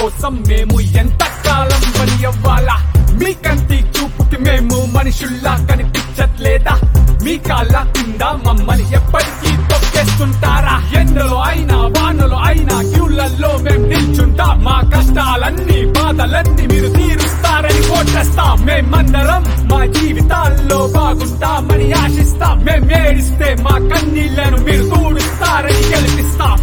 కోసం మేము ఎంత కాలం పని అవ్వాలా మీ కంటి చూపుకి మేము మనుషుల్లా కనిపించట్లేదా మీ కాళ్ళ కింద మమ్మల్ని ఎప్పటికీ తొక్కేస్తుంటారా ఎండలో అయినా వానలో అయినా క్యూలలో మేము నిల్చుంటా మా కష్టాలన్నీ బాధలన్నీ మీరు తీరుస్తారని కోటేస్తాం మేమందరం మా జీవితాల్లో బాగుంటామని ఆశిస్తాం మేము ఏడిస్తే మా కన్నీళ్లను మీరు తూడుస్తారని గెలిపిస్తాం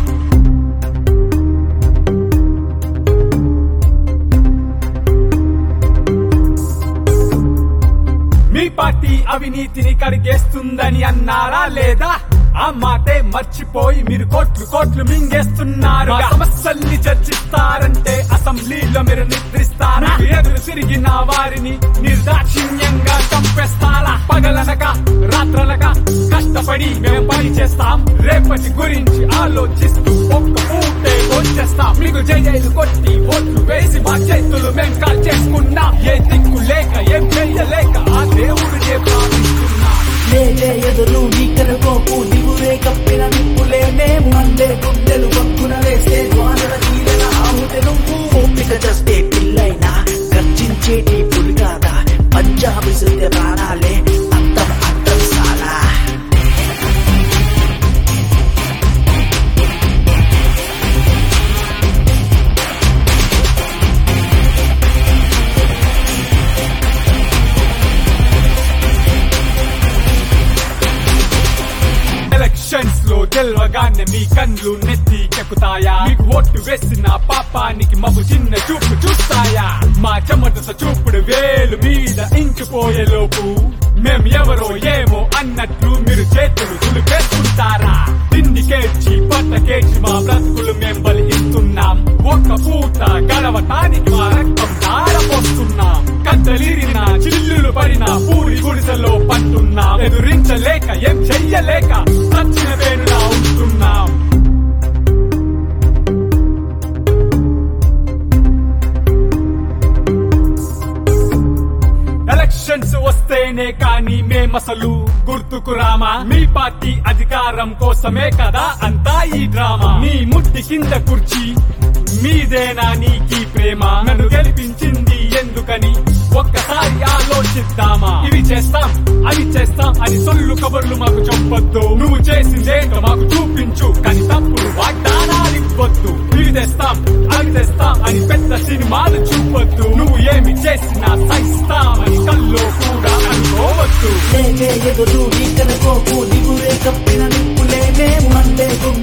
మీ పార్టీ అవినీతిని కడిగేస్తుందని అన్నారా లేదా ఆ మాటే మర్చిపోయి మీరు కోట్లు కోట్లు మింగేస్తున్నారు మా సమస్యల్ని చర్చిస్తారంటే అసెంబ్లీలో మీరు నిద్రిస్తారా ఎదురు తిరిగిన వారిని నిర్దాక్షిణ్యంగా చంపేస్తారా పగలనక రాత్రనక కష్టపడి మేము పని చేస్తాం రేపటి గురించి ఆలోచిస్తూ ఒక్క పూటే వచ్చేస్తాం మీకు జైలు కొట్టి ఓట్లు వేసి మా చేతులు మేము కాల్ చేసుకున్నాం ఏ దిక్కు లేక ఏం చెయ్యలేక ఆ దేవుడినే ప్రార్థిస్తున్నాం లేలే ఎదురు నీకనుకోకు దిగురే కప్పిన నిప్పులే మేము అందే గుండెలు పక్కున వేస్తే వానర తీరల ఆముతే నువ్వు ఓపిక చస్తే పిల్లైనా గర్జించేటి పులి కాదా పంజాబీ సృత్య ప్రాణాలే అంతం అంతం సాలా ఎలక్షన్స్ లో గెలవగానే మీ కన్ను నెత్తికెక్కుతాయా మీకు ఓటు వేసిన పాపానికి మబ్బు చిన్న చూపు చూస్తాయా మా చెమటస చూపుడు వేలు మీద ఇంకిపోయే లోపు మేం ఎవరో ఏమో అన్నట్లు మీరు చేతులు దులిపేసుకుంటారా తిండికేర్చి పట్టకేర్చి మా బ్రతుకులు మేం బలి ఇస్తున్నాం ఒక్క పూట గడవటానికి మా రక్తం దారపోస్తున్నాం కద్దలిరిన చిల్లులు పడిన పూరి గుడిసెలో పట్టున్నాం ఎదురించలేక ఏం చెయ్యలేక సచ్చిన వేరులా ఉంటున్నాం ఎలక్షన్స్ వస్తేనే కానీ మేమసలు గుర్తుకు రామా మీ పార్టీ అధికారం కోసమే కదా అంతా ఈ డ్రామా నీ ముట్టి కింద కుర్చీ మీదేనా నీకీ ప్రేమ నన్ను గెలిపించింది ఎందుకని ఒక్కసారి ఆలోచిద్దామా ఇవి చేస్తాం అవి చేస్తాం అని సొల్లు కబుర్లు మాకు చెప్పొద్దు నువ్వు చేసిందేంటో మాకు చూపించు కానీ తప్పుడు వాగ్దానాలు ఇవ్వద్దు ఇవి తెస్తాం అవి తెస్తాం అని పెద్ద సినిమాలు చూపొద్దు నువ్వు ఏమి చేసినా సహిస్తామని కల్లో కూడా అనుకోవద్దు లేలే ఎదురు నీకనుకోకు దిగురే కప్పిన నిప్పులే మేము అందే గుండెలు